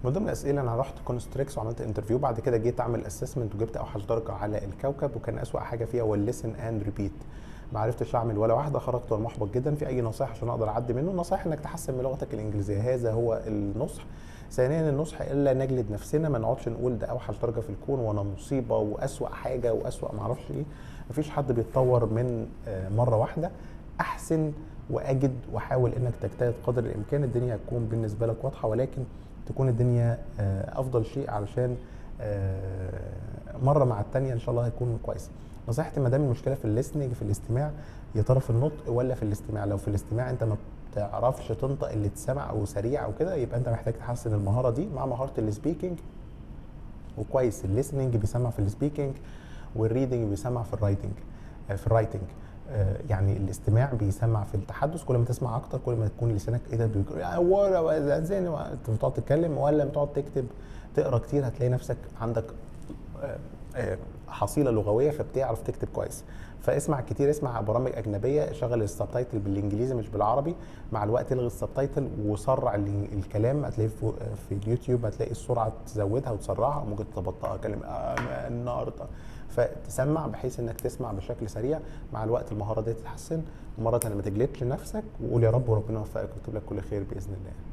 من ضمن الاسئله انا رحت كونستريكس وعملت انترفيو بعد كده جيت اعمل اسسمنت وجبت اوحش درجه على الكوكب وكان اسوا حاجه فيها هو الليسن اند ريبيت ما عرفتش اعمل ولا واحده خرجت وانا محبط جدا في اي نصائح عشان اقدر اعدي منه نصائح انك تحسن من لغتك الانجليزيه هذا هو النصح ثانيا النصح الا نجلد نفسنا ما نقعدش نقول ده اوحش درجه في الكون وانا مصيبه واسوا حاجه واسوا ما اعرفش ايه مفيش حد بيتطور من آه، مره واحده احسن واجد وحاول انك تجتهد قدر الامكان الدنيا هتكون بالنسبه لك واضحه ولكن تكون الدنيا آه، افضل شيء علشان آه، مره مع الثانيه ان شاء الله هيكون كويس نصيحتي ما دام المشكله في الليسننج في الاستماع يا ترى في النطق ولا في الاستماع لو في الاستماع انت ما بتعرفش تنطق اللي اتسمع او سريع او كده يبقى انت محتاج تحسن المهاره دي مع مهاره السبيكنج وكويس الليسننج بيسمع في السبيكنج والريدنج بيسمع في الرايتنج آه، في الرايتنج آه، يعني الاستماع بيسمع في التحدث كل ما تسمع اكتر كل ما تكون لسانك ايه ده بيقول يا ولا زي انت بتقعد تتكلم ولا بتقعد تكتب تقرا كتير هتلاقي نفسك عندك آه، آه، حصيله لغويه فبتعرف تكتب كويس فاسمع كتير اسمع برامج اجنبيه شغل السبتايتل بالانجليزي مش بالعربي مع الوقت الغي السبتايتل وسرع ال- الكلام هتلاقي في في اليوتيوب هتلاقي السرعه تزودها وتسرعها ممكن تبطئها كلمه آه النهارده فتسمع بحيث انك تسمع بشكل سريع مع الوقت المهاره دي تتحسن ومره تانية ما تجلدش نفسك وقول يا رب وربنا يوفقك ويكتب لك كل خير باذن الله